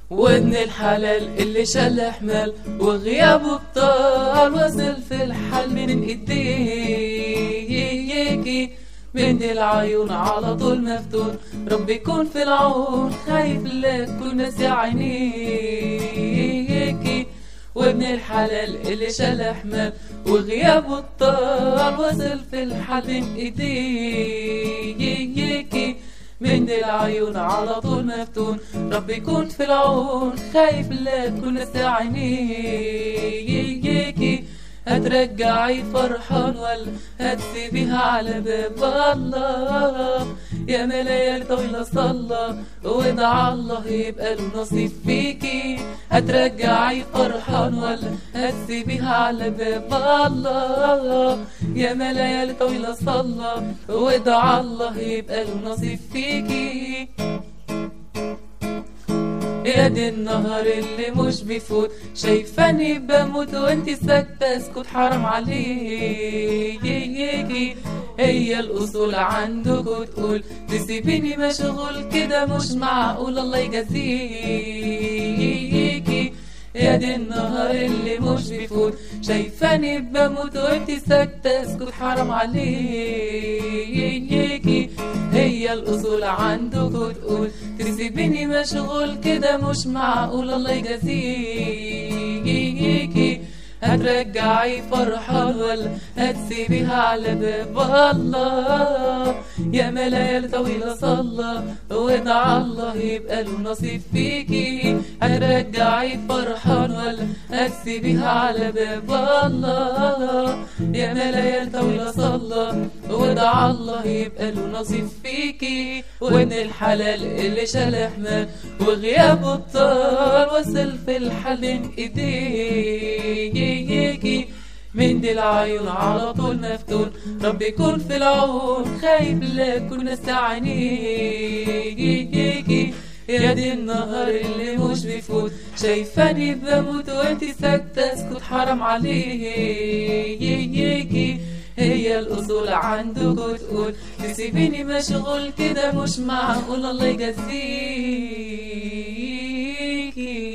وابن الحلال اللي شال حمال وغيابه بطال وصل في الحال من ايديكي من العيون على طول مفتون ربي يكون في العون خايف لك كل ناس يا عينيكي وابن الحلال اللي شال حمال وغيابه الطال وصل في الحال من ايديكي من العيون على طول مفتون ربي يكون في العون خايف لا تكون عينيكي هترجعي فرحان ولا هتسيبيها على باب الله يا ملايال طويلة صلى ودع الله يبقى له نصيب فيكي هترجعي فرحان ولا هتسيبيها على باب الله يا ملايال طويلة صلى ودع الله يبقى له نصيب فيكي يا دي النهار اللي مش بيفوت شايفاني بموت وانتي ساكتة اسكت حرام عليكي هي الأصول عندكوا تقول تسيبيني مشغول كده مش معقول الله يجازيكي يا دي النهار اللي مش بيفوت شايفاني بموت وانتي ساكتة اسكت حرام عليكي هي الأصول عندكوا تقول تسيبيني مشغول كده مش معقول الله يجازيكي هترجعي فرحان ولا هتسيبيها على باب الله يا ملايال طويلة صلى ودع الله يبقى له نصيب فيكي هترجعي فرحان ولا هتسيبيها على باب الله يا ملايال طويلة صلى ودع الله يبقى له نصيب فيكي وان الحلال اللي شال حمال وغيابه الطال وصل في الحل من ايديكي من دي العيون على طول مفتون ربي يكون في العون خايف لا كل ناس عينيكي يا دي النهار اللي مش بيفوت شايفاني بموت وانتي ساكتة اسكت حرام عليكي هي الأصول عندكوا تقول تسيبيني مشغول كده مش معقول الله يجازيكي